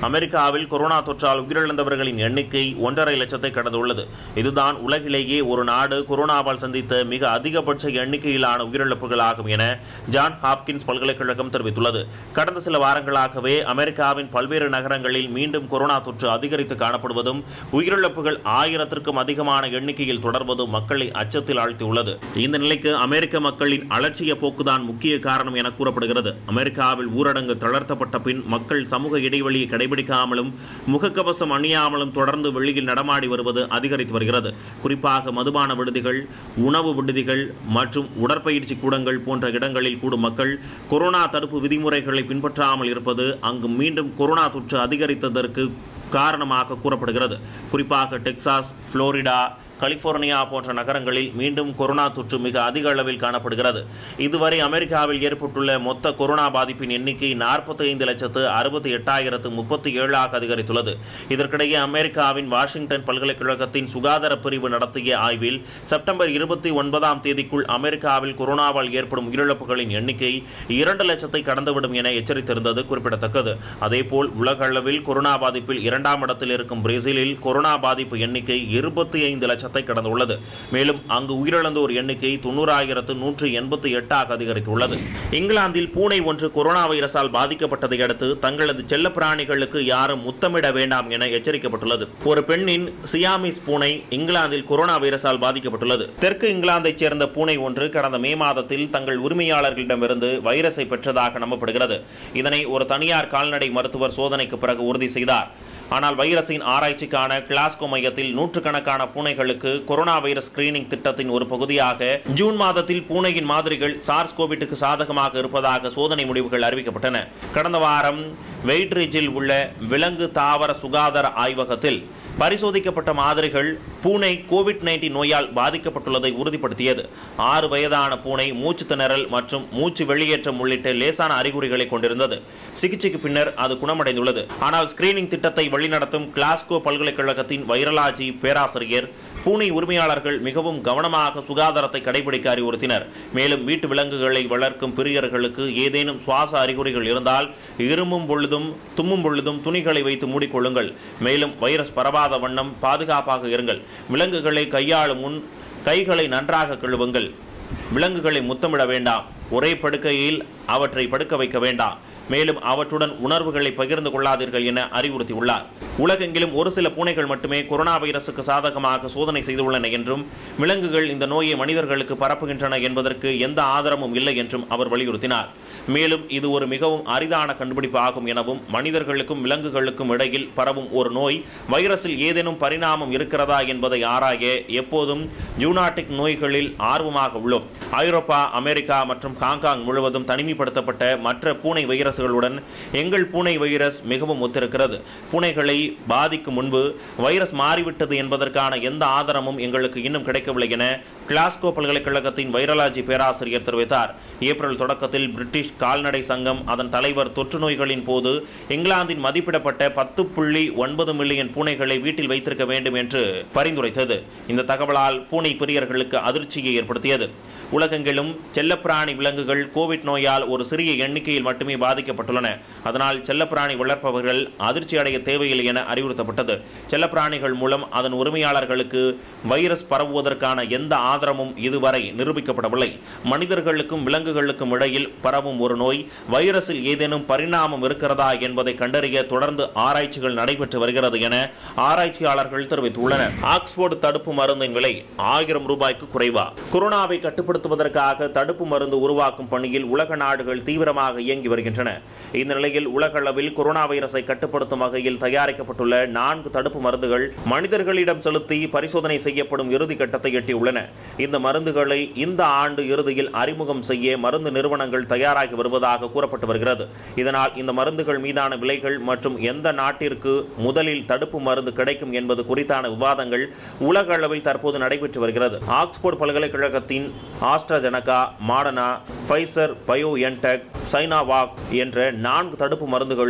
அமெரிக்காவில் கொரோனா தொற்றால் உயிரிழந்தவர்களின் எண்ணிக்கை ஒன்றரை லட்சத்தை கடந்துள்ளது இதுதான் உலகிலேயே ஒரு நாடு கொரோனாவால் சந்தித்த மிக அதிகபட்ச எண்ணிக்கையிலான உயிரிழப்புகளாகும் என ஜான் ஹாப்கின்ஸ் பல்கலைக்கழகம் தெரிவித்துள்ளது கடந்த சில வாரங்களாகவே அமெரிக்காவின் பல்வேறு நகரங்களில் மீண்டும் கொரோனா தொற்று அதிகரித்து காணப்படுவதும் உயிரிழப்புகள் ஆயிரத்திற்கும் அதிகமான எண்ணிக்கையில் தொடர்வதும் மக்களை அச்சத்தில் ஆழ்த்தியுள்ளது இந்த நிலைக்கு அமெரிக்க மக்களின் அலட்சிய போக்குதான் முக்கிய காரணம் என கூறப்படுகிறது அமெரிக்காவில் ஊரடங்கு தளர்த்தப்பட்ட பின் மக்கள் சமூக இடைவெளியை கடைபிடிக்காமலும் முகக்கவசம் அணியாமலும் தொடர்ந்து வெளியில் நடமாடி வருவது அதிகரித்து வருகிறது குறிப்பாக மதுபான விடுதிகள் உணவு விடுதிகள் மற்றும் உடற்பயிற்சி கூடங்கள் போன்ற இடங்களில் கூடும் மக்கள் கொரோனா தடுப்பு விதிமுறைகளை பின்பற்றாமல் இருப்பது அங்கு மீண்டும் கொரோனா தொற்று அதிகரித்ததற்கு காரணமாக கூறப்படுகிறது குறிப்பாக டெக்சாஸ் புளோரிடா கலிபோர்னியா போன்ற நகரங்களில் மீண்டும் கொரோனா தொற்று மிக அதிக அளவில் காணப்படுகிறது இதுவரை அமெரிக்காவில் ஏற்பட்டுள்ள மொத்த கொரோனா பாதிப்பின் எண்ணிக்கை நாற்பத்தி ஐந்து லட்சத்து அறுபத்தி எட்டாயிரத்து முப்பத்தி ஏழாக அதிகரித்துள்ளது இதற்கிடையே அமெரிக்காவின் வாஷிங்டன் பல்கலைக்கழகத்தின் சுகாதார பிரிவு நடத்திய ஆய்வில் செப்டம்பர் இருபத்தி ஒன்பதாம் தேதிக்குள் அமெரிக்காவில் கொரோனாவால் ஏற்படும் உயிரிழப்புகளின் எண்ணிக்கை இரண்டு லட்சத்தை கடந்துவிடும் என எச்சரித்திருந்தது குறிப்பிடத்தக்கது அதேபோல் உலக அளவில் கொரோனா பாதிப்பில் இரண்டாம் இடத்தில் இருக்கும் பிரேசிலில் கொரோனா பாதிப்பு எண்ணிக்கை இருபத்தி ஐந்து லட்சத்தை கடந்துள்ளது மேலும் அங்கு உயிரிழந்தோர் எண்ணிக்கை தொண்ணூறாயிரத்து நூற்று எண்பத்தி எட்டாக அதிகரித்துள்ளது இங்கிலாந்தில் பூனை ஒன்று கொரோனா வைரஸால் பாதிக்கப்பட்டதை அடுத்து தங்களது செல்லப்பிராணிகளுக்கு யாரும் முத்தமிட வேண்டாம் என எச்சரிக்கப்பட்டுள்ளது ஒரு பெண்ணின் சியாமிஸ் பூனை இங்கிலாந்தில் கொரோனா வைரஸால் பாதிக்கப்பட்டுள்ளது தெற்கு இங்கிலாந்தைச் சேர்ந்த பூனை ஒன்று கடந்த மே மாதத்தில் தங்கள் உரிமையாளர்களிடமிருந்து வைரஸை பெற்றதாக நம்பப்படுகிறது இதனை ஒரு தனியார் கால்நடை மருத்துவர் சோதனைக்கு பிறகு உறுதி செய்தார் ஆனால் வைரஸின் ஆராய்ச்சிக்கான கிளாஸ்கோ மையத்தில் நூற்றுக்கணக்கான பூனைகளுக்கு கொரோனா வைரஸ் ஸ்கிரீனிங் திட்டத்தின் ஒரு பகுதியாக ஜூன் மாதத்தில் பூனையின் மாதிரிகள் சார்ஸ் கோவிட்டுக்கு சாதகமாக இருப்பதாக சோதனை முடிவுகள் அறிவிக்கப்பட்டன கடந்த வாரம் வெயிட்ரிட்ஜில் உள்ள விலங்கு தாவர சுகாதார ஆய்வகத்தில் பரிசோதிக்கப்பட்ட மாதிரிகள் பூனை கோவிட் நைன்டீன் நோயால் பாதிக்கப்பட்டுள்ளதை உறுதிப்படுத்தியது ஆறு வயதான பூனை மூச்சு திணறல் மற்றும் மூச்சு வெளியேற்றம் உள்ளிட்ட லேசான அறிகுறிகளை கொண்டிருந்தது சிகிச்சைக்கு பின்னர் அது குணமடைந்துள்ளது ஆனால் ஸ்கிரீனிங் திட்டத்தை வழிநடத்தும் கிளாஸ்கோ பல்கலைக்கழகத்தின் வைரலாஜி பேராசிரியர் பூனை உரிமையாளர்கள் மிகவும் கவனமாக சுகாதாரத்தை கடைபிடிக்க அறிவுறுத்தினர் மேலும் வீட்டு விலங்குகளை வளர்க்கும் பிரியர்களுக்கு ஏதேனும் சுவாச அறிகுறிகள் இருந்தால் இருமும் பொழுதும் தும்மும் பொழுதும் துணிகளை வைத்து மூடிக்கொள்ளுங்கள் மேலும் வைரஸ் பரவாத வண்ணம் பாதுகாப்பாக இருங்கள் விலங்குகளை கையாளும் முன் கைகளை நன்றாக கழுவுங்கள் விலங்குகளை முத்தமிட வேண்டாம் ஒரே படுக்கையில் அவற்றை படுக்க வைக்க வேண்டாம் மேலும் அவற்றுடன் உணர்வுகளை பகிர்ந்து கொள்ளாதீர்கள் என அறிவுறுத்தியுள்ளார் உலகெங்கிலும் ஒரு சில பூனைகள் மட்டுமே கொரோனா வைரசுக்கு சாதகமாக சோதனை செய்துள்ளன என்றும் விலங்குகள் இந்த நோயை மனிதர்களுக்கு பரப்புகின்றன என்பதற்கு எந்த ஆதாரமும் இல்லை என்றும் அவர் வலியுறுத்தினார் மேலும் இது ஒரு மிகவும் அரிதான கண்டுபிடிப்பு ஆகும் எனவும் மனிதர்களுக்கும் விலங்குகளுக்கும் இடையில் பரவும் ஒரு நோய் வைரஸில் ஏதேனும் பரிணாமம் இருக்கிறதா என்பதை ஆராய எப்போதும் ஜூனாட்டிக் நோய்களில் ஆர்வமாக உள்ளோம் ஐரோப்பா அமெரிக்கா மற்றும் ஹாங்காங் முழுவதும் தனிமைப்படுத்தப்பட்ட மற்ற பூனை வைரஸ்களுடன் எங்கள் பூனை வைரஸ் மிகவும் ஒத்திருக்கிறது பூனைகளை பாதிக்கும் முன்பு வைரஸ் மாறிவிட்டது என்பதற்கான எந்த ஆதாரமும் எங்களுக்கு இன்னும் கிடைக்கவில்லை என கிளாஸ்கோ பல்கலைக்கழகத்தின் வைரலாஜி பேராசிரியர் தெரிவித்தார் ஏப்ரல் தொடக்கத்தில் பிரிட்டிஷ் கால்நடை சங்கம் அதன் தலைவர் தொற்று நோய்களின் போது இங்கிலாந்தின் மதிப்பிடப்பட்ட பத்து புள்ளி ஒன்பது மில்லியன் பூனைகளை வீட்டில் வைத்திருக்க வேண்டும் என்று பரிந்துரைத்தது இந்த தகவலால் பூனை பிரியர்களுக்கு அதிர்ச்சியை ஏற்படுத்தியது உலகெங்கிலும் செல்லப்பிராணி விலங்குகள் கோவிட் நோயால் ஒரு சிறிய எண்ணிக்கையில் மட்டுமே பாதிக்கப்பட்டுள்ளன அதனால் செல்லப்பிராணி வளர்ப்பவர்கள் அதிர்ச்சி அடைய தேவையில்லை என அறிவுறுத்தப்பட்டது செல்லப்பிராணிகள் மூலம் அதன் உரிமையாளர்களுக்கு வைரஸ் பரவுவதற்கான எந்த ஆதாரமும் இதுவரை நிரூபிக்கப்படவில்லை மனிதர்களுக்கும் விலங்குகளுக்கும் இடையில் பரவும் ஒரு நோய் வைரஸில் ஏதேனும் பரிணாமம் இருக்கிறதா என்பதை கண்டறிய தொடர்ந்து ஆராய்ச்சிகள் நடைபெற்று வருகிறது என ஆராய்ச்சியாளர்கள் தெரிவித்துள்ளனர் ஆக்ஸ்போர்டு தடுப்பு மருந்தின் விலை ஆயிரம் ரூபாய்க்கு குறைவா கொரோனாவை கட்டுப்படுத்துவதற்காக தடுப்பு மருந்து உருவாக்கும் பணியில் உலக நாடுகள் தீவிரமாக இயங்கி வருகின்றன இந்த நிலையில் உலக அளவில் கொரோனா வைரஸை கட்டுப்படுத்தும் வகையில் தயாரிக்கப்பட்டுள்ள நான்கு தடுப்பு மருந்துகள் மனிதர்களிடம் செலுத்தி பரிசோதனை செய்யப்படும் இறுதி கட்டத்தை எட்டியுள்ளன இந்த மருந்துகளை இந்த ஆண்டு இறுதியில் அறிமுகம் செய்ய மருந்து நிறுவனங்கள் தயாராகி வருவதாக கூறப்பட்டு வருகிறது இதனால் இந்த மருந்துகள் மீதான விலைகள் மற்றும் எந்த நாட்டிற்கு முதலில் தடுப்பு மருந்து கிடைக்கும் என்பது குறித்தான விவாதங்கள் உலக அளவில் தற்போது நடைபெற்று வருகிறது ஆக்ஸ்போர்ட் பல்கலைக்கழகத்தின் ஆஸ்ட்ராஜெனகா மாடனா ஃபைசர் பயோ என்டெக் சைனாவாக் என்ற நான்கு தடுப்பு மருந்துகளும்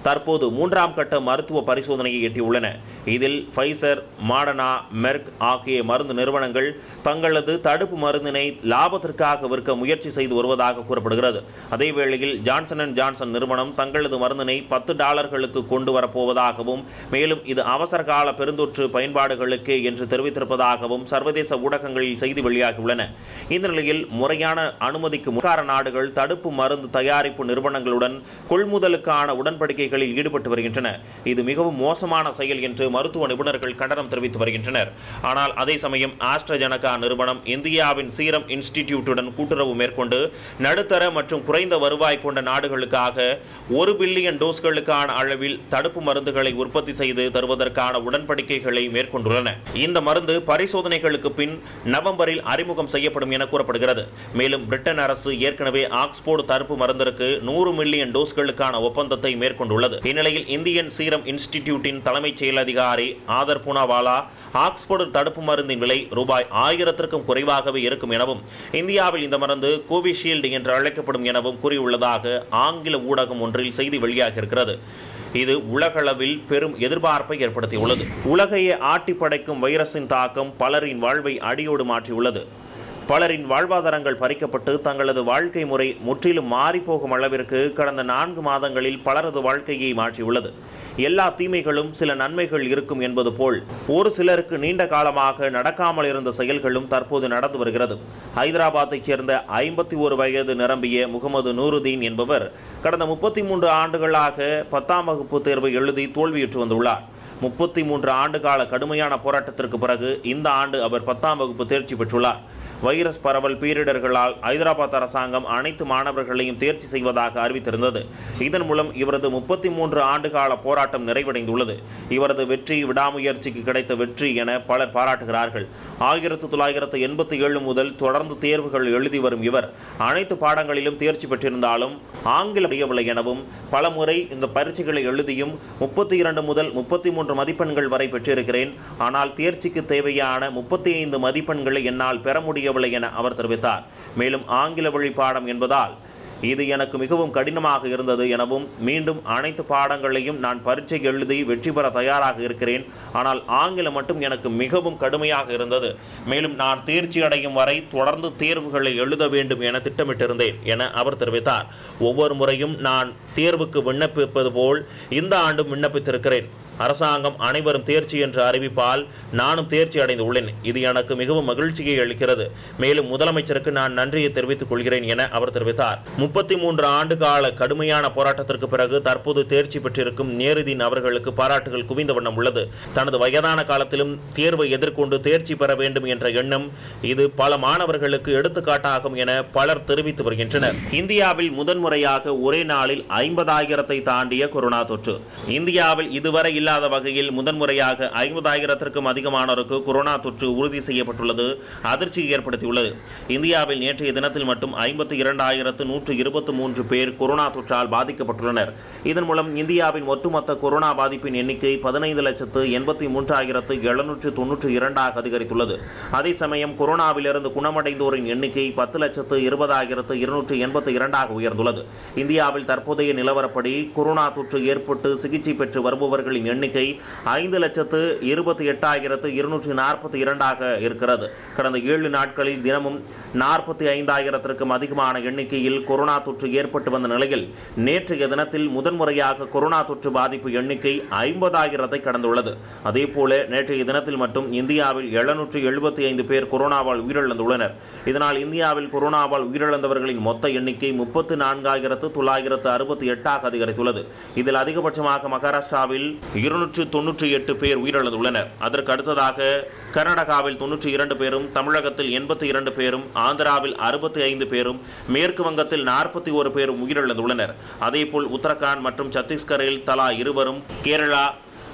தற்போது மூன்றாம் கட்ட மருத்துவ பரிசோதனையை எட்டியுள்ளன இதில் ஃபைசர் மாடனா மெர்க் ஆகிய மருந்து நிறுவனங்கள் தங்களது தடுப்பு மருந்தினை லாபத்திற்காக விற்க முயற்சி செய்து வருவதாக கூறப்படுகிறது அதேவேளையில் ஜான்சன் அண்ட் ஜான்சன் நிறுவனம் தங்களது மருந்தினை பத்து டாலர்களுக்கு கொண்டு வரப்போவதாகவும் மேலும் இது அவசர கால பெருந்தொற்று பயன்பாடுகளுக்கே என்று தெரிவித்திருப்பதாகவும் சர்வதேச ஊடகங்களில் செய்தி வெளியாகியுள்ளன இந்த நிலையில் முறையான அனுமதிக்கு முகார நாடுகள் தடுப்பு மருந்து தயாரிப்பு நிறுவனங்களுடன் கொள்முதலுக்கான உடன்படிக்கைகளில் ஈடுபட்டு வருகின்றன இது மிகவும் மோசமான செயல் என்று மருத்துவ நிபுணர்கள் கண்டனம் தெரிவித்து வருகின்றனர் ஆனால் அதே சமயம் ஆஸ்ட்ரஜனகா நிறுவனம் இந்தியாவின் சீரம் இன்ஸ்டிடியூட்டுடன் கூட்டுறவு மேற்கொண்டு நடுத்தர மற்றும் குறைந்த வருவாய் கொண்ட நாடுகளுக்காக ஒரு பில்லியன் டோஸ்களுக்கான அளவில் தடுப்பு மருந்துகளை உற்பத்தி செய்து தருவதற்கான உடன்படிக்கைகளை மேற்கொண்டுள்ளன இந்த மருந்து பரிசோதனைகளுக்கு பின் நவம்பரில் அறிமுகம் செய்யப்படும் என கூறப்படுகிறது மேலும் பிரிட்டன் அரசு ஏற்கனவே ஆக்ஸ்போர்டு தடுப்பு மருந்திற்கு நூறு மில்லியன் டோஸ்களுக்கான ஒப்பந்தத்தை மேற்கொண்டுள்ளது இந்நிலையில் இந்தியன் சீரம் இன்ஸ்டிடியூட்டின் தலைமைச் செயல் அதிகாரி ஆதர் பூனாவாலா ஆக்ஸ்போர்டு தடுப்பு மருந்தின் விலை ரூபாய் ஆயிரத்திற்கும் குறைவாகவே இருக்கும் எனவும் இந்தியாவில் இந்த மருந்து கோவிஷீல்டு என்று அழைக்கப்படும் எனவும் கூறியுள்ளதாக ஆங்கில ஊடகம் ஒன்றில் செய்தி வெளியாகியிருக்கிறது இது உலகளவில் பெரும் எதிர்பார்ப்பை ஏற்படுத்தியுள்ளது உலகையே ஆட்டி படைக்கும் வைரஸின் தாக்கம் பலரின் வாழ்வை அடியோடு மாற்றியுள்ளது பலரின் வாழ்வாதாரங்கள் பறிக்கப்பட்டு தங்களது வாழ்க்கை முறை முற்றிலும் மாறிப்போகும் அளவிற்கு கடந்த நான்கு மாதங்களில் பலரது வாழ்க்கையை மாற்றியுள்ளது எல்லா தீமைகளும் சில நன்மைகள் இருக்கும் என்பது போல் ஒரு சிலருக்கு நீண்ட காலமாக நடக்காமல் இருந்த செயல்களும் தற்போது நடந்து வருகிறது ஹைதராபாத்தைச் சேர்ந்த ஐம்பத்தி ஒரு வயது நிரம்பிய முகமது நூருதீன் என்பவர் கடந்த முப்பத்தி மூன்று ஆண்டுகளாக பத்தாம் வகுப்பு தேர்வை எழுதி தோல்வியுற்று வந்துள்ளார் முப்பத்தி மூன்று ஆண்டுகால கடுமையான போராட்டத்திற்கு பிறகு இந்த ஆண்டு அவர் பத்தாம் வகுப்பு தேர்ச்சி பெற்றுள்ளார் வைரஸ் பரவல் பீரிடர்களால் ஐதராபாத் அரசாங்கம் அனைத்து மாணவர்களையும் தேர்ச்சி செய்வதாக அறிவித்திருந்தது இதன் மூலம் இவரது முப்பத்தி மூன்று ஆண்டுகால போராட்டம் நிறைவடைந்துள்ளது இவரது வெற்றி விடாமுயற்சிக்கு கிடைத்த வெற்றி என பலர் பாராட்டுகிறார்கள் ஆயிரத்து தொள்ளாயிரத்து எண்பத்தி ஏழு முதல் தொடர்ந்து தேர்வுகள் எழுதி வரும் இவர் அனைத்து பாடங்களிலும் தேர்ச்சி பெற்றிருந்தாலும் ஆங்கிலம் அறியவில்லை எனவும் பலமுறை இந்த பரீட்சைகளை எழுதியும் முப்பத்தி இரண்டு முதல் முப்பத்தி மூன்று மதிப்பெண்கள் வரை பெற்றிருக்கிறேன் ஆனால் தேர்ச்சிக்கு தேவையான முப்பத்தி ஐந்து மதிப்பெண்களை என்னால் பெற முடியவில்லை என அவர் தெரிவித்தார் மேலும் ஆங்கில வழி பாடம் என்பதால் இது எனக்கு மிகவும் கடினமாக இருந்தது எனவும் மீண்டும் அனைத்து பாடங்களையும் நான் பரீட்சை எழுதி வெற்றி பெற தயாராக இருக்கிறேன் ஆனால் ஆங்கிலம் மட்டும் எனக்கு மிகவும் கடுமையாக இருந்தது மேலும் நான் தேர்ச்சி அடையும் வரை தொடர்ந்து தேர்வுகளை எழுத வேண்டும் என திட்டமிட்டிருந்தேன் என அவர் தெரிவித்தார் ஒவ்வொரு முறையும் நான் தேர்வுக்கு விண்ணப்பிப்பது போல் இந்த ஆண்டும் விண்ணப்பித்திருக்கிறேன் அரசாங்கம் அனைவரும் தேர்ச்சி என்று அறிவிப்பால் நானும் தேர்ச்சி அடைந்து உள்ளேன் இது எனக்கு மிகவும் மகிழ்ச்சியை அளிக்கிறது மேலும் முதலமைச்சருக்கு நான் நன்றியை தெரிவித்துக் கொள்கிறேன் என அவர் தெரிவித்தார் முப்பத்தி மூன்று ஆண்டு கால கடுமையான போராட்டத்திற்கு பிறகு தற்போது தேர்ச்சி பெற்றிருக்கும் நேருதீன் அவர்களுக்கு பாராட்டுகள் குவிந்த வண்ணம் உள்ளது தனது வயதான காலத்திலும் தேர்வை எதிர்கொண்டு தேர்ச்சி பெற வேண்டும் என்ற எண்ணம் இது பல மாணவர்களுக்கு எடுத்துக்காட்டாகும் என பலர் தெரிவித்து வருகின்றனர் இந்தியாவில் முதன்முறையாக ஒரே நாளில் ஐம்பதாயிரத்தை தாண்டிய கொரோனா தொற்று இந்தியாவில் இதுவரை இல்லாத வகையில் முதன்முறையாக ஐம்பதாயிரத்திற்கும் அதிகமானோருக்கு கொரோனா தொற்று உறுதி செய்யப்பட்டுள்ளது அதிர்ச்சியை ஏற்படுத்தியுள்ளது இந்தியாவில் நேற்றைய தினத்தில் மட்டும் ஐம்பத்தி இரண்டாயிரத்து நூற்று இருபத்தி மூன்று பேர் கொரோனா தொற்றால் பாதிக்கப்பட்டுள்ளனர் இதன் மூலம் இந்தியாவின் ஒட்டுமொத்த கொரோனா பாதிப்பின் எண்ணிக்கை பதினைந்து லட்சத்து எண்பத்தி மூன்றாயிரத்து எழுநூற்று தொன்னூற்று இரண்டாக அதிகரித்துள்ளது அதே சமயம் கொரோனாவிலிருந்து குணமடைந்தோரின் எண்ணிக்கை பத்து லட்சத்து இருபதாயிரத்து இருநூற்று எண்பத்தி இரண்டாக உயர்ந்துள்ளது இந்தியாவில் தற்போதைய நிலவரப்படி கொரோனா தொற்று ஏற்பட்டு சிகிச்சை பெற்று வருபவர்களின் எண்ணிக்கை ஐந்து லட்சத்து இருபத்தி எட்டாயிரத்து இருநூற்றி நாற்பத்தி இரண்டாக இருக்கிறது கடந்த ஏழு நாட்களில் தினமும் நாற்பத்தி ஐந்தாயிரத்திற்கும் அதிகமான எண்ணிக்கையில் கொரோனா தொற்று ஏற்பட்டு வந்த நிலையில் நேற்றைய தினத்தில் முதன்முறையாக கொரோனா தொற்று பாதிப்பு எண்ணிக்கை ஐம்பதாயிரத்தை கடந்துள்ளது அதேபோல நேற்றைய தினத்தில் மட்டும் இந்தியாவில் எழுநூற்று எழுபத்தி ஐந்து பேர் கொரோனாவால் உயிரிழந்துள்ளனர் இதனால் இந்தியாவில் கொரோனாவால் உயிரிழந்தவர்களின் மொத்த எண்ணிக்கை முப்பத்து நான்காயிரத்து தொள்ளாயிரத்து அறுபத்தி எட்டாக அதிகரித்துள்ளது இதில் அதிகபட்சமாக மகாராஷ்டிராவில் இருநூற்று தொன்னூற்றி எட்டு பேர் உயிரிழந்துள்ளனர் அதற்கு அடுத்ததாக கர்நாடகாவில் தொன்னூற்றி இரண்டு பேரும் தமிழகத்தில் எண்பத்தி இரண்டு பேரும் ஆந்திராவில் அறுபத்தி ஐந்து பேரும் மேற்கு வங்கத்தில் நாற்பத்தி ஒரு பேரும் உயிரிழந்துள்ளனர் அதேபோல் உத்தரகாண்ட் மற்றும் சத்தீஸ்கரில் தலா இருவரும் கேரளா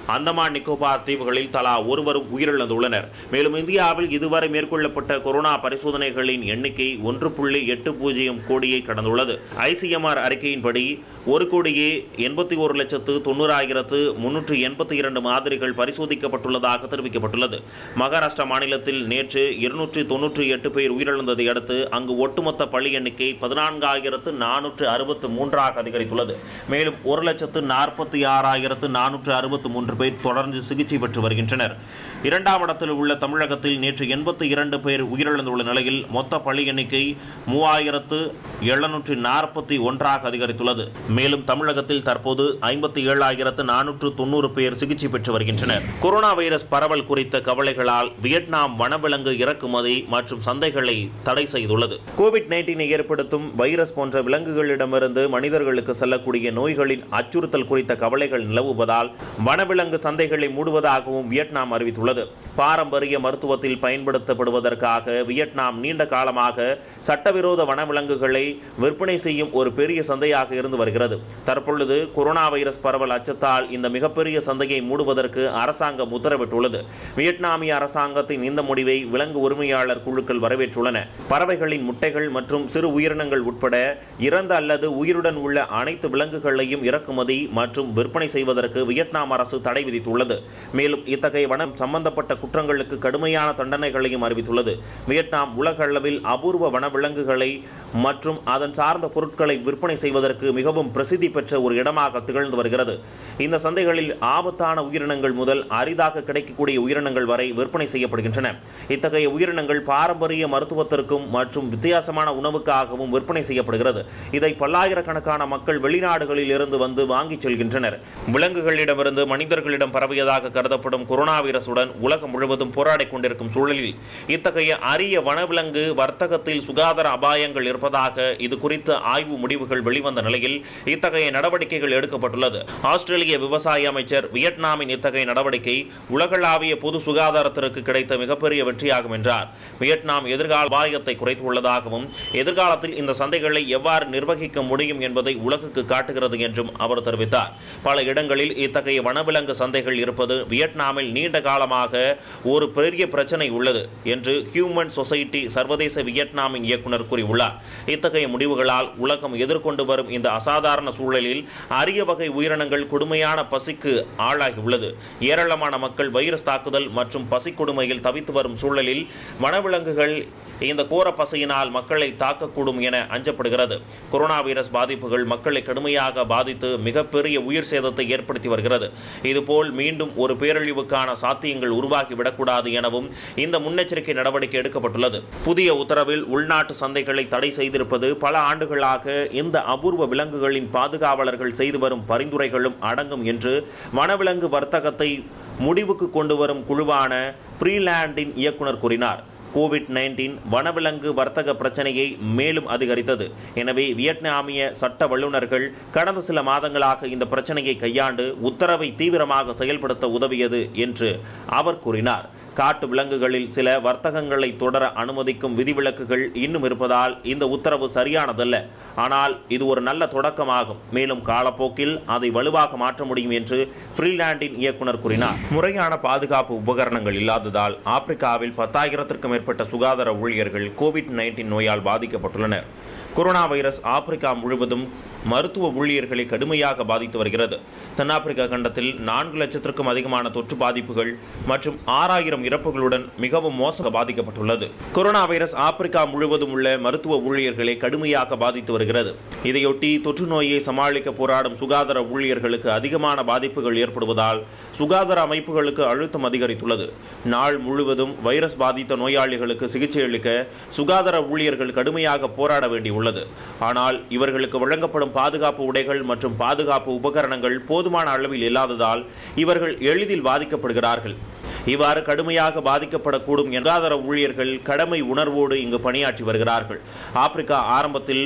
அந்தமான் நிக்கோபார் தீவுகளில் தலா ஒருவரும் உயிரிழந்துள்ளனர் மேலும் இந்தியாவில் இதுவரை மேற்கொள்ளப்பட்ட கொரோனா பரிசோதனைகளின் எண்ணிக்கை ஒன்று புள்ளி எட்டு பூஜ்ஜியம் கோடியை கடந்துள்ளது ஐசிஎம்ஆர் அறிக்கையின்படி ஒரு கோடியே எண்பத்தி ஒரு லட்சத்து தொண்ணூறாயிரத்து முன்னூற்று எண்பத்தி இரண்டு மாதிரிகள் பரிசோதிக்கப்பட்டுள்ளதாக தெரிவிக்கப்பட்டுள்ளது மகாராஷ்டிரா மாநிலத்தில் நேற்று இருநூற்றி தொன்னூற்றி எட்டு பேர் உயிரிழந்ததை அடுத்து அங்கு ஒட்டுமொத்த பள்ளி எண்ணிக்கை பதினான்காயிரத்து நானூற்று அறுபத்து மூன்றாக அதிகரித்துள்ளது மேலும் ஒரு லட்சத்து நாற்பத்தி ஆறாயிரத்து நானூற்று அறுபத்து மூன்று பேர் தொடர்ந்து சிகிச்சை பெற்று வருகின்றனர் இரண்டாம் இடத்தில் உள்ள தமிழகத்தில் நேற்று எண்பத்தி இரண்டு பேர் உயிரிழந்துள்ள நிலையில் மொத்த பள்ளி எண்ணிக்கை மூவாயிரத்து எழுநூற்றி நாற்பத்தி ஒன்றாக அதிகரித்துள்ளது மேலும் தமிழகத்தில் தற்போது ஐம்பத்தி ஏழாயிரத்து நானூற்று தொண்ணூறு பேர் சிகிச்சை பெற்று வருகின்றனர் கொரோனா வைரஸ் பரவல் குறித்த கவலைகளால் வியட்நாம் வனவிலங்கு இறக்குமதி மற்றும் சந்தைகளை தடை செய்துள்ளது கோவிட் நைன்டீனை ஏற்படுத்தும் வைரஸ் போன்ற விலங்குகளிடமிருந்து மனிதர்களுக்கு செல்லக்கூடிய நோய்களின் அச்சுறுத்தல் குறித்த கவலைகள் நிலவுவதால் வனவிலங்கு சந்தைகளை மூடுவதாகவும் வியட்நாம் அறிவித்துள்ளது பாரம்பரிய மருத்துவத்தில் பயன்படுத்தப்படுவதற்காக வியட்நாம் நீண்ட காலமாக சட்டவிரோத வனவிலங்குகளை விற்பனை செய்யும் ஒரு பெரிய சந்தையாக இருந்து வருகிறது தற்பொழுது கொரோனா வைரஸ் பரவல் அச்சத்தால் இந்த மிகப்பெரிய சந்தையை மூடுவதற்கு அரசாங்கம் உத்தரவிட்டுள்ளது வியட்நாமிய அரசாங்கத்தின் இந்த முடிவை விலங்கு உரிமையாளர் குழுக்கள் வரவேற்றுள்ளன பறவைகளின் முட்டைகள் மற்றும் சிறு உயிரினங்கள் உட்பட இறந்த அல்லது உயிருடன் உள்ள அனைத்து விலங்குகளையும் இறக்குமதி மற்றும் விற்பனை செய்வதற்கு வியட்நாம் அரசு தடை விதித்துள்ளது மேலும் இத்தகைய வனம் சம்பந்தப்பட்ட குற்றங்களுக்கு கடுமையான தண்டனைகளையும் அறிவித்துள்ளது வியட்நாம் உலக அளவில் அபூர்வ வனவிலங்குகளை மற்றும் அதன் சார்ந்த பொருட்களை விற்பனை செய்வதற்கு மிகவும் பிரசித்தி பெற்ற ஒரு இடமாக திகழ்ந்து வருகிறது இந்த சந்தைகளில் ஆபத்தான உயிரினங்கள் முதல் அரிதாக கிடைக்கக்கூடிய உயிரினங்கள் வரை விற்பனை செய்யப்படுகின்றன இத்தகைய உயிரினங்கள் பாரம்பரிய மருத்துவத்திற்கும் மற்றும் வித்தியாசமான உணவுக்காகவும் விற்பனை செய்யப்படுகிறது இதை பல்லாயிரக்கணக்கான மக்கள் வெளிநாடுகளில் இருந்து வந்து வாங்கிச் செல்கின்றனர் விலங்குகளிடமிருந்து மனிதர்களிடம் பரவியதாக கருதப்படும் கொரோனா வைரசுடன் உலகம் முழுவதும் போராடிக் கொண்டிருக்கும் சூழலில் இத்தகைய அரிய வனவிலங்கு வர்த்தகத்தில் சுகாதார அபாயங்கள் இருப்பதாக இது குறித்த ஆய்வு முடிவுகள் வெளிவந்த நிலையில் இத்தகைய நடவடிக்கைகள் எடுக்கப்பட்டுள்ளது ஆஸ்திரேலிய விவசாய அமைச்சர் வியட்நாமின் இத்தகைய நடவடிக்கை உலகளாவிய பொது சுகாதாரத்திற்கு கிடைத்த மிகப்பெரிய வெற்றியாகும் என்றார் வியட்நாம் எதிர்கால அபாயத்தை குறைத்துள்ளதாகவும் எதிர்காலத்தில் இந்த சந்தைகளை எவ்வாறு நிர்வகிக்க முடியும் என்பதை உலகுக்கு காட்டுகிறது என்றும் அவர் தெரிவித்தார் பல இடங்களில் இத்தகைய வனவிலங்கு சந்தைகள் இருப்பது வியட்நாமில் நீண்ட காலமாக ஒரு பெரிய பிரச்சனை உள்ளது என்று ஹியூமன் சொசைட்டி சர்வதேச வியட்நாமின் இயக்குனர் கூறியுள்ளார் இத்தகைய முடிவுகளால் உலகம் எதிர்கொண்டு வரும் இந்த அசாதாரண சூழலில் அரிய வகை உயிரினங்கள் கொடுமையான பசிக்கு ஆளாகியுள்ளது ஏராளமான மக்கள் வைரஸ் தாக்குதல் மற்றும் பசி கொடுமையில் தவித்து வரும் சூழலில் வனவிலங்குகள் இந்த கோர பசையினால் மக்களை தாக்கக்கூடும் என அஞ்சப்படுகிறது கொரோனா வைரஸ் பாதிப்புகள் மக்களை கடுமையாக பாதித்து மிகப்பெரிய உயிர் சேதத்தை ஏற்படுத்தி வருகிறது இதுபோல் மீண்டும் ஒரு பேரழிவுக்கான சாத்தியங்கள் உருவாகிவிடக்கூடாது எனவும் இந்த முன்னெச்சரிக்கை நடவடிக்கை எடுக்கப்பட்டுள்ளது புதிய உத்தரவில் உள்நாட்டு சந்தைகளை தடை செய்திருப்பது பல ஆண்டுகளாக இந்த அபூர்வ விலங்குகளின் பாதுகாவலர்கள் செய்து வரும் பரிந்துரைகளும் அடங்கும் என்று வனவிலங்கு வர்த்தகத்தை முடிவுக்கு கொண்டு வரும் குழுவான ஃப்ரீலாண்டின் இயக்குனர் கூறினார் கோவிட் நைன்டீன் வனவிலங்கு வர்த்தக பிரச்சனையை மேலும் அதிகரித்தது எனவே வியட்நாமிய சட்ட வல்லுநர்கள் கடந்த சில மாதங்களாக இந்த பிரச்சனையை கையாண்டு உத்தரவை தீவிரமாக செயல்படுத்த உதவியது என்று அவர் கூறினார் காட்டு விலங்குகளில் சில வர்த்தகங்களை தொடர அனுமதிக்கும் விதிவிலக்குகள் இன்னும் இருப்பதால் இந்த உத்தரவு சரியானதல்ல ஆனால் இது ஒரு நல்ல தொடக்கமாகும் மேலும் காலப்போக்கில் அதை வலுவாக மாற்ற முடியும் என்று ஃப்ரீலாண்டின் இயக்குனர் கூறினார் முறையான பாதுகாப்பு உபகரணங்கள் இல்லாததால் ஆப்பிரிக்காவில் பத்தாயிரத்திற்கும் மேற்பட்ட சுகாதார ஊழியர்கள் கோவிட் நைன்டீன் நோயால் பாதிக்கப்பட்டுள்ளனர் கொரோனா வைரஸ் ஆப்பிரிக்கா முழுவதும் மருத்துவ ஊழியர்களை கடுமையாக பாதித்து வருகிறது தென்னாப்பிரிக்கா கண்டத்தில் நான்கு லட்சத்திற்கும் அதிகமான தொற்று பாதிப்புகள் மற்றும் ஆறாயிரம் இறப்புகளுடன் மிகவும் மோசமாக பாதிக்கப்பட்டுள்ளது கொரோனா வைரஸ் ஆப்பிரிக்கா முழுவதும் உள்ள மருத்துவ ஊழியர்களை கடுமையாக பாதித்து வருகிறது இதையொட்டி தொற்று நோயை சமாளிக்க போராடும் சுகாதார ஊழியர்களுக்கு அதிகமான பாதிப்புகள் ஏற்படுவதால் சுகாதார அமைப்புகளுக்கு அழுத்தம் அதிகரித்துள்ளது நாள் முழுவதும் வைரஸ் பாதித்த நோயாளிகளுக்கு சிகிச்சை அளிக்க சுகாதார ஊழியர்கள் கடுமையாக போராட வேண்டியுள்ளது ஆனால் இவர்களுக்கு வழங்கப்படும் பாதுகாப்பு உடைகள் மற்றும் பாதுகாப்பு உபகரணங்கள் போதுமான அளவில் இல்லாததால் இவர்கள் எளிதில் பாதிக்கப்படுகிறார்கள் இவ்வாறு கடுமையாக பாதிக்கப்படக்கூடும் சுகாதார ஊழியர்கள் கடமை உணர்வோடு இங்கு பணியாற்றி வருகிறார்கள் ஆப்பிரிக்கா ஆரம்பத்தில்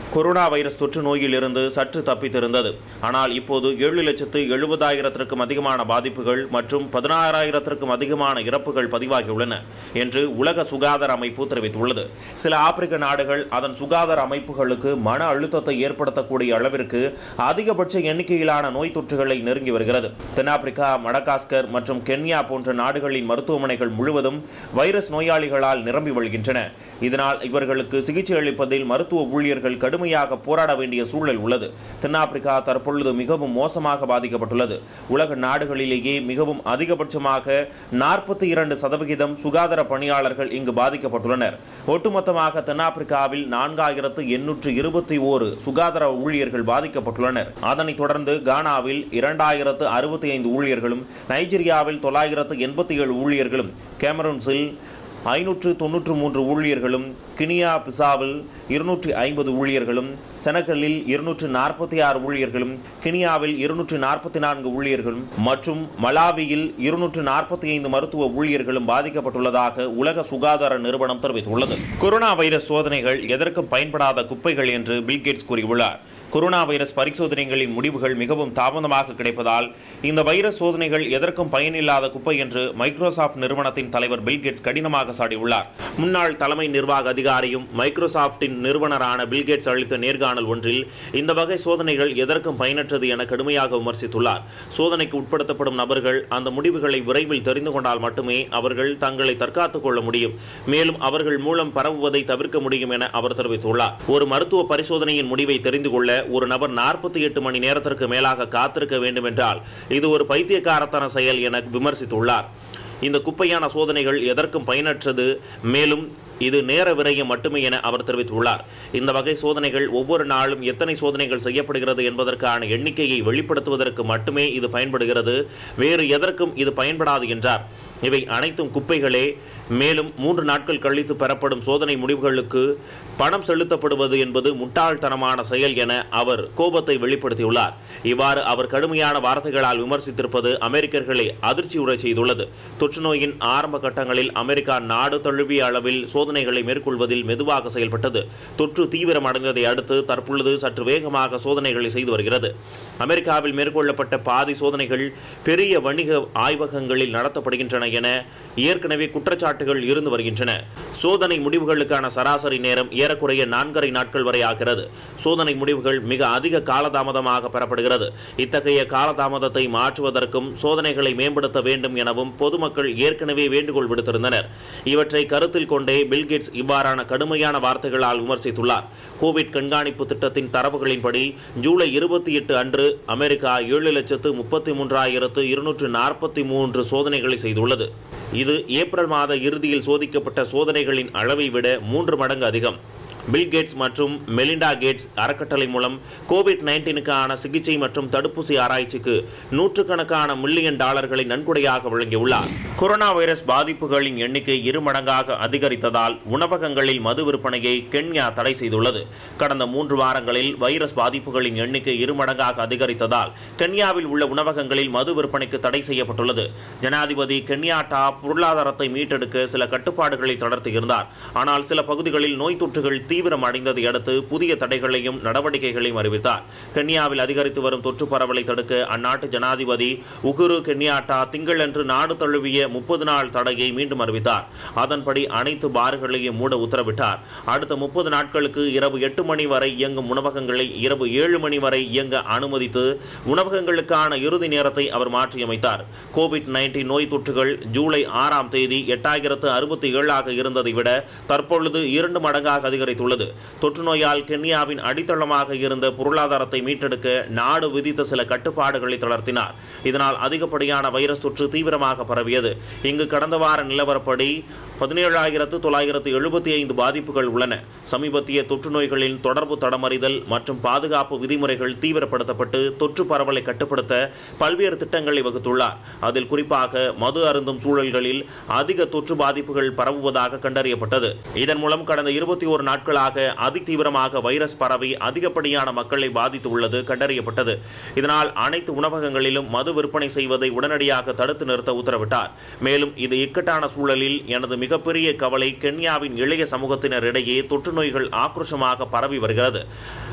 கொரோனா வைரஸ் தொற்று நோயிலிருந்து சற்று தப்பித்திருந்தது ஆனால் இப்போது ஏழு லட்சத்து எழுபதாயிரத்திற்கும் அதிகமான பாதிப்புகள் மற்றும் பதினாறாயிரத்திற்கும் அதிகமான இறப்புகள் பதிவாகியுள்ளன என்று உலக சுகாதார அமைப்பு தெரிவித்துள்ளது சில ஆப்பிரிக்க நாடுகள் அதன் சுகாதார அமைப்புகளுக்கு மன அழுத்தத்தை ஏற்படுத்தக்கூடிய அளவிற்கு அதிகபட்ச எண்ணிக்கையிலான நோய் தொற்றுகளை நெருங்கி வருகிறது தென்னாப்பிரிக்கா மடகாஸ்கர் மற்றும் கென்யா போன்ற நாடுகளின் மருத்துவமனைகள் முழுவதும் வைரஸ் நோயாளிகளால் நிரம்பி வழிகின்றன இதனால் இவர்களுக்கு சிகிச்சை அளிப்பதில் மருத்துவ ஊழியர்கள் கடுமையாக போராட வேண்டிய சூழல் உள்ளது தென்னாப்பிரிக்கா தற்பொழுது மிகவும் மோசமாக பாதிக்கப்பட்டுள்ளது உலக நாடுகளிலேயே மிகவும் அதிகபட்சமாக நாற்பத்தி இரண்டு சதவிகிதம் சுகாதார பணியாளர்கள் இங்கு பாதிக்கப்பட்டுள்ளனர் ஒட்டுமொத்தமாக தென்னாப்பிரிக்காவில் நான்காயிரத்து எண்ணூற்று இருபத்தி ஓரு சுகாதார ஊழியர்கள் பாதிக்கப்பட்டுள்ளனர் அதனைத் தொடர்ந்து கானாவில் இரண்டாயிரத்து அறுபத்தி ஐந்து ஊழியர்களும் நைஜீரியாவில் தொள்ளாயிரத்து எண்பத்தி ஏழு ஊழியர்களும் கேமரூன்ஸில் ஐநூற்று தொன்னூற்று மூன்று ஊழியர்களும் கினியா பிசாவில் இருநூற்றி ஐம்பது ஊழியர்களும் செனகலில் இருநூற்று நாற்பத்தி ஆறு ஊழியர்களும் கினியாவில் இருநூற்று நாற்பத்தி நான்கு ஊழியர்களும் மற்றும் மலாவியில் இருநூற்று நாற்பத்தி ஐந்து மருத்துவ ஊழியர்களும் பாதிக்கப்பட்டுள்ளதாக உலக சுகாதார நிறுவனம் தெரிவித்துள்ளது கொரோனா வைரஸ் சோதனைகள் எதற்கும் பயன்படாத குப்பைகள் என்று பில்கேட்ஸ் கூறியுள்ளார் கொரோனா வைரஸ் பரிசோதனைகளின் முடிவுகள் மிகவும் தாமதமாக கிடைப்பதால் இந்த வைரஸ் சோதனைகள் எதற்கும் பயனில்லாத குப்பை என்று மைக்ரோசாஃப்ட் நிறுவனத்தின் தலைவர் பில்கேட்ஸ் கடினமாக சாடியுள்ளார் முன்னாள் தலைமை நிர்வாக அதிகாரியும் மைக்ரோசாஃப்டின் நிறுவனரான பில்கேட்ஸ் அளித்த நேர்காணல் ஒன்றில் இந்த வகை சோதனைகள் எதற்கும் பயனற்றது என கடுமையாக விமர்சித்துள்ளார் சோதனைக்கு உட்படுத்தப்படும் நபர்கள் அந்த முடிவுகளை விரைவில் தெரிந்து கொண்டால் மட்டுமே அவர்கள் தங்களை தற்காத்துக் கொள்ள முடியும் மேலும் அவர்கள் மூலம் பரவுவதை தவிர்க்க முடியும் என அவர் தெரிவித்துள்ளார் ஒரு மருத்துவ பரிசோதனையின் முடிவை தெரிந்து கொள்ள ஒரு நபர் நாற்பத்தி எட்டு மணி நேரத்திற்கு மேலாக காத்திருக்க வேண்டும் என்றால் இது ஒரு பைத்தியக்காரத்தன செயல் என விமர்சித்துள்ளார் இந்த குப்பையான சோதனைகள் எதற்கும் பயனற்றது மேலும் இது நேர விரயம் மட்டுமே என அவர் தெரிவித்துள்ளார் இந்த வகை சோதனைகள் ஒவ்வொரு நாளும் எத்தனை சோதனைகள் செய்யப்படுகிறது என்பதற்கான எண்ணிக்கையை வெளிப்படுத்துவதற்கு மட்டுமே இது பயன்படுகிறது வேறு எதற்கும் இது பயன்படாது என்றார் இவை அனைத்தும் குப்பைகளே மேலும் மூன்று நாட்கள் கழித்து பெறப்படும் சோதனை முடிவுகளுக்கு பணம் செலுத்தப்படுவது என்பது முட்டாள்தனமான செயல் என அவர் கோபத்தை வெளிப்படுத்தியுள்ளார் இவ்வாறு அவர் கடுமையான வார்த்தைகளால் விமர்சித்திருப்பது அமெரிக்கர்களை அதிர்ச்சியுற செய்துள்ளது தொற்று நோயின் ஆரம்ப கட்டங்களில் அமெரிக்கா நாடு தழுவிய அளவில் சோதனைகளை மேற்கொள்வதில் மெதுவாக செயல்பட்டது தொற்று தீவிரமடைந்ததை அடுத்து தற்பொழுது சற்று வேகமாக சோதனைகளை செய்து வருகிறது அமெரிக்காவில் மேற்கொள்ளப்பட்ட பாதி சோதனைகள் பெரிய வணிக ஆய்வகங்களில் நடத்தப்படுகின்றன என ஏற்கனவே குற்றச்சாட்டுகள் இருந்து வருகின்றன சோதனை முடிவுகளுக்கான சராசரி நேரம் ஏறக்குறைய நான்கரை நாட்கள் வரை ஆகிறது சோதனை முடிவுகள் மிக அதிக காலதாமதமாக பெறப்படுகிறது இத்தகைய காலதாமதத்தை மாற்றுவதற்கும் சோதனைகளை மேம்படுத்த வேண்டும் எனவும் பொதுமக்கள் ஏற்கனவே வேண்டுகோள் விடுத்திருந்தனர் இவற்றை கருத்தில் கொண்டே பில்கேட்ஸ் இவ்வாறான கடுமையான வார்த்தைகளால் விமர்சித்துள்ளார் கோவிட் கண்காணிப்பு திட்டத்தின் தரவுகளின்படி ஜூலை இருபத்தி எட்டு அன்று அமெரிக்கா ஏழு லட்சத்து முப்பத்தி மூன்றாயிரத்து இருநூற்று நாற்பத்தி மூன்று சோதனைகளை செய்துள்ளது இது ஏப்ரல் மாத இறுதியில் சோதிக்கப்பட்ட சோதனைகளின் அளவை விட மூன்று மடங்கு அதிகம் பில் கேட்ஸ் மற்றும் மெலிண்டா கேட்ஸ் அறக்கட்டளை மூலம் கோவிட் நைன்டீனுக்கான சிகிச்சை மற்றும் தடுப்பூசி ஆராய்ச்சிக்கு நூற்றுக்கணக்கான மில்லியன் டாலர்களை நன்கொடையாக வழங்கியுள்ளார் கொரோனா வைரஸ் பாதிப்புகளின் எண்ணிக்கை இரு மடங்காக அதிகரித்ததால் உணவகங்களில் மது விற்பனையை கென்யா தடை செய்துள்ளது கடந்த மூன்று வாரங்களில் வைரஸ் பாதிப்புகளின் எண்ணிக்கை இரு மடங்காக அதிகரித்ததால் கென்யாவில் உள்ள உணவகங்களில் மது விற்பனைக்கு தடை செய்யப்பட்டுள்ளது ஜனாதிபதி கென்யாட்டா பொருளாதாரத்தை மீட்டெடுக்க சில கட்டுப்பாடுகளை தளர்த்தியிருந்தார் ஆனால் சில பகுதிகளில் நோய் தொற்றுகள் தீவிரம் அடைந்ததை அடுத்து புதிய தடைகளையும் நடவடிக்கைகளையும் அறிவித்தார் கென்யாவில் அதிகரித்து வரும் தொற்று பரவலை தடுக்க அந்நாட்டு ஜனாதிபதி உகுரு கென்யாட்டா திங்களன்று நாடு தழுவிய முப்பது நாள் தடையை மீண்டும் அறிவித்தார் அதன்படி அனைத்து பார்களையும் மூட உத்தரவிட்டார் அடுத்த முப்பது நாட்களுக்கு இரவு எட்டு மணி வரை இயங்கும் உணவகங்களை இரவு ஏழு மணி வரை இயங்க அனுமதித்து உணவகங்களுக்கான இறுதி நேரத்தை அவர் மாற்றியமைத்தார் கோவிட் நைன்டீன் நோய் தொற்றுகள் ஜூலை ஆறாம் தேதி எட்டாயிரத்து அறுபத்தி ஏழாக இருந்ததை விட தற்பொழுது இரண்டு மடங்காக அதிகரித்துள்ளது தொற்று நோயால் கென்யாவின் அடித்தளமாக இருந்த பொருளாதாரத்தை மீட்டெடுக்க நாடு விதித்த சில கட்டுப்பாடுகளை தளர்த்தினார் இதனால் அதிகப்படியான வைரஸ் தொற்று தீவிரமாக பரவியது இங்கு கடந்த வார நிலவரப்படி பதினேழாயிரத்து தொள்ளாயிரத்து எழுபத்தி ஐந்து பாதிப்புகள் உள்ளன சமீபத்திய தொற்று நோய்களின் தொடர்பு தடமறிதல் மற்றும் பாதுகாப்பு விதிமுறைகள் தீவிரப்படுத்தப்பட்டு தொற்று பரவலை கட்டுப்படுத்த பல்வேறு திட்டங்களை வகுத்துள்ளார் அதில் குறிப்பாக மது அருந்தும் சூழல்களில் அதிக தொற்று பாதிப்புகள் பரவுவதாக கண்டறியப்பட்டது இதன் மூலம் கடந்த இருபத்தி ஒரு நாட்களாக அதிதீவிரமாக வைரஸ் பரவி அதிகப்படியான மக்களை பாதித்துள்ளது கண்டறியப்பட்டது இதனால் அனைத்து உணவகங்களிலும் மது விற்பனை செய்வதை உடனடியாக தடுத்து நிறுத்த உத்தரவிட்டார் மேலும் இது இக்கட்டான சூழலில் எனது மிகப்பெரிய கவலை கென்யாவின் இளைய சமூகத்தினரிடையே தொற்று நோய்கள் ஆக்ரோஷமாக பரவி வருகிறது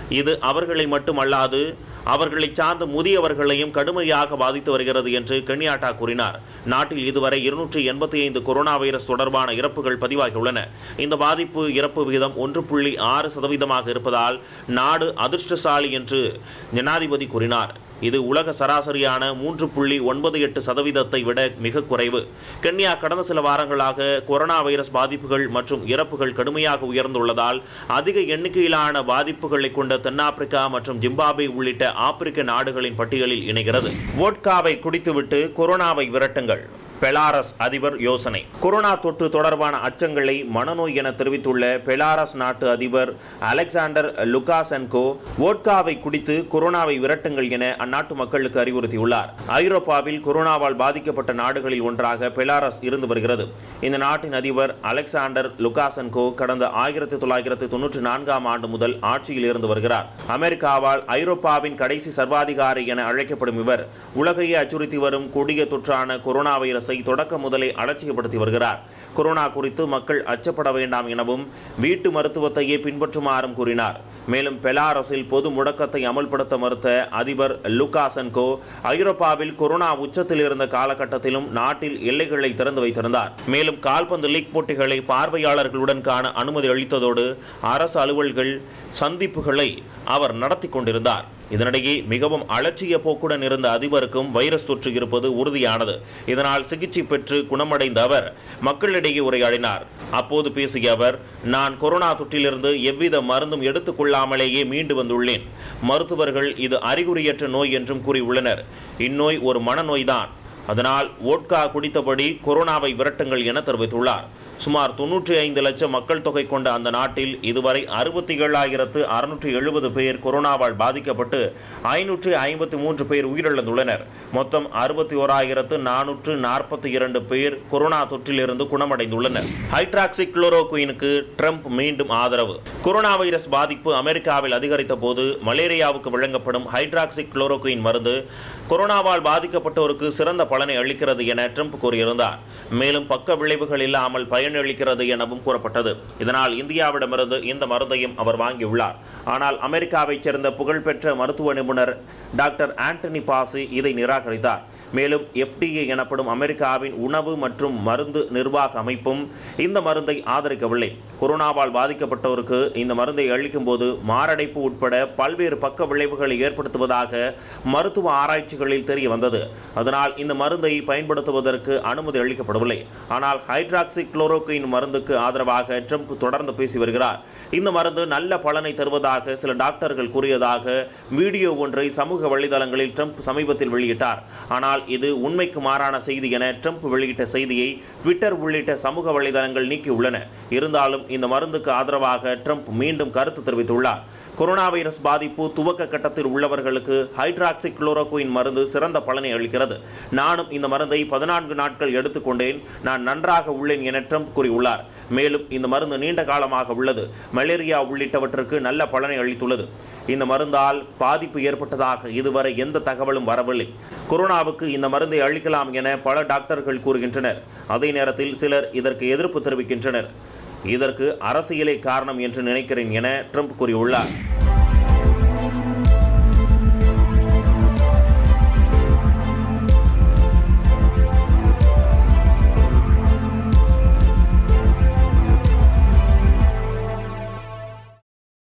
இது அவர்களை மட்டுமல்லாது அவர்களை சார்ந்த முதியவர்களையும் கடுமையாக பாதித்து வருகிறது என்று கென்யாட்டா கூறினார் நாட்டில் இதுவரை இருநூற்றி எண்பத்தி ஐந்து கொரோனா வைரஸ் தொடர்பான இறப்புகள் பதிவாகியுள்ளன இந்த பாதிப்பு இறப்பு விகிதம் ஒன்று புள்ளி ஆறு சதவீதமாக இருப்பதால் நாடு அதிர்ஷ்டசாலி என்று ஜனாதிபதி கூறினார் இது உலக சராசரியான மூன்று புள்ளி ஒன்பது எட்டு சதவீதத்தை விட மிக குறைவு கென்யா கடந்த சில வாரங்களாக கொரோனா வைரஸ் பாதிப்புகள் மற்றும் இறப்புகள் கடுமையாக உயர்ந்துள்ளதால் அதிக எண்ணிக்கையிலான பாதிப்புகளை கொண்ட தென்னாப்பிரிக்கா மற்றும் ஜிம்பாப்வே உள்ளிட்ட ஆப்பிரிக்க நாடுகளின் பட்டியலில் இணைகிறது வோட்காவை குடித்துவிட்டு கொரோனாவை விரட்டுங்கள் பெலாரஸ் அதிபர் யோசனை கொரோனா தொற்று தொடர்பான அச்சங்களை மனநோய் என தெரிவித்துள்ள பெலாரஸ் நாட்டு அதிபர் அலெக்சாண்டர் லுகாசென்கோ வோட்காவை குடித்து கொரோனாவை விரட்டுங்கள் என அந்நாட்டு மக்களுக்கு அறிவுறுத்தியுள்ளார் ஐரோப்பாவில் கொரோனாவால் பாதிக்கப்பட்ட நாடுகளில் ஒன்றாக பெலாரஸ் இருந்து வருகிறது இந்த நாட்டின் அதிபர் அலெக்சாண்டர் லுகாசென்கோ கடந்த ஆயிரத்தி தொள்ளாயிரத்தி தொன்னூற்றி நான்காம் ஆண்டு முதல் ஆட்சியில் இருந்து வருகிறார் அமெரிக்காவால் ஐரோப்பாவின் கடைசி சர்வாதிகாரி என அழைக்கப்படும் இவர் உலகையே அச்சுறுத்தி வரும் கொடிய தொற்றான கொரோனா வைரஸை தொடக்க முதலே அலட்சியப்படுத்தி வருகிறார் கொரோனா குறித்து மக்கள் அச்சப்பட வேண்டாம் எனவும் வீட்டு மருத்துவத்தையே பின்பற்றுமாறும் கூறினார் மேலும் பெலாரஸில் பொது முடக்கத்தை அமல்படுத்த மறுத்த அதிபர் லுகாசென்கோ ஐரோப்பாவில் கொரோனா உச்சத்தில் இருந்த காலகட்டத்திலும் நாட்டில் எல்லைகளை திறந்து வைத்திருந்தார் மேலும் கால்பந்து லீக் போட்டிகளை பார்வையாளர்களுடன் காண அனுமதி அளித்ததோடு அரசு அலுவல்கள் சந்திப்புகளை அவர் நடத்தி கொண்டிருந்தார் இதனிடையே மிகவும் அலட்சிய போக்குடன் இருந்த அதிபருக்கும் வைரஸ் தொற்று இருப்பது உறுதியானது இதனால் சிகிச்சை பெற்று குணமடைந்த அவர் மக்களிடையே உரையாடினார் அப்போது பேசிய அவர் நான் கொரோனா தொற்றிலிருந்து எவ்வித மருந்தும் எடுத்துக்கொள்ளாமலேயே மீண்டு வந்துள்ளேன் மருத்துவர்கள் இது அறிகுறியற்ற நோய் என்றும் கூறியுள்ளனர் இந்நோய் ஒரு மனநோய்தான் அதனால் ஓட்கா குடித்தபடி கொரோனாவை விரட்டுங்கள் என தெரிவித்துள்ளார் சுமார் தொன்னூற்றி ஐந்து லட்சம் மக்கள் தொகை கொண்ட அந்த நாட்டில் இதுவரை அறுபத்தி ஏழாயிரத்து அறுநூற்றி எழுபது பேர் கொரோனாவால் பாதிக்கப்பட்டு ஐநூற்று ஐம்பத்தி மூன்று பேர் உயிரிழந்துள்ளனர் மொத்தம் அறுபத்தி ஓராயிரத்து நானூற்று நாற்பத்தி இரண்டு பேர் கொரோனா தொற்றிலிருந்து குணமடைந்துள்ளனர் ஹைட்ராக்சி குளோரோகுயினுக்கு ட்ரம்ப் மீண்டும் ஆதரவு கொரோனா வைரஸ் பாதிப்பு அமெரிக்காவில் அதிகரித்த போது மலேரியாவுக்கு வழங்கப்படும் ஹைட்ராக்சி குளோரோகுயின் மருந்து கொரோனாவால் பாதிக்கப்பட்டோருக்கு சிறந்த பலனை அளிக்கிறது என ட்ரம்ப் கூறியிருந்தார் மேலும் பக்க விளைவுகள் இல்லாமல் பயனளிக்கிறது எனவும் கூறப்பட்டது இதனால் இந்தியாவிடமிருந்து இந்த மருந்தையும் அவர் வாங்கியுள்ளார் ஆனால் அமெரிக்காவைச் சேர்ந்த புகழ்பெற்ற மருத்துவ நிபுணர் டாக்டர் ஆண்டனி பாசி இதை நிராகரித்தார் மேலும் எஃப்டிஏ எனப்படும் அமெரிக்காவின் உணவு மற்றும் மருந்து நிர்வாக அமைப்பும் இந்த மருந்தை ஆதரிக்கவில்லை கொரோனாவால் பாதிக்கப்பட்டோருக்கு இந்த மருந்தை அளிக்கும் போது மாரடைப்பு உட்பட பல்வேறு பக்க விளைவுகளை ஏற்படுத்துவதாக மருத்துவ ஆராய்ச்சிகளில் தெரிய வந்தது அதனால் இந்த மருந்தை பயன்படுத்துவதற்கு அனுமதி அளிக்கப்படவில்லை ஆனால் ஹைட்ராக்சி குளோரோகுயின் மருந்துக்கு ஆதரவாக ட்ரம்ப் தொடர்ந்து பேசி வருகிறார் இந்த மருந்து நல்ல பலனை தருவதாக சில டாக்டர்கள் கூறியதாக வீடியோ ஒன்றை சமூக வலைதளங்களில் ட்ரம்ப் சமீபத்தில் வெளியிட்டார் ஆனால் இது உண்மைக்கு மாறான செய்தி என ட்ரம்ப் வெளியிட்ட செய்தியை ட்விட்டர் உள்ளிட்ட சமூக வலைதளங்கள் நீக்கியுள்ளன இருந்தாலும் இந்த மருந்துக்கு ஆதரவாக ட்ரம்ப் மீண்டும் கருத்து தெரிவித்துள்ளார் கொரோனா வைரஸ் பாதிப்பு துவக்க கட்டத்தில் உள்ளவர்களுக்கு ஹைட்ராக்சி குளோரோகுயின் மருந்து சிறந்த பலனை அளிக்கிறது நானும் இந்த மருந்தை பதினான்கு நாட்கள் எடுத்துக்கொண்டேன் நான் நன்றாக உள்ளேன் என ட்ரம்ப் கூறியுள்ளார் மேலும் இந்த மருந்து நீண்ட காலமாக உள்ளது மலேரியா உள்ளிட்டவற்றுக்கு நல்ல பலனை அளித்துள்ளது இந்த மருந்தால் பாதிப்பு ஏற்பட்டதாக இதுவரை எந்த தகவலும் வரவில்லை கொரோனாவுக்கு இந்த மருந்தை அளிக்கலாம் என பல டாக்டர்கள் கூறுகின்றனர் அதே நேரத்தில் சிலர் இதற்கு எதிர்ப்பு தெரிவிக்கின்றனர் இதற்கு அரசியலே காரணம் என்று நினைக்கிறேன் என ட்ரம்ப் கூறியுள்ளார்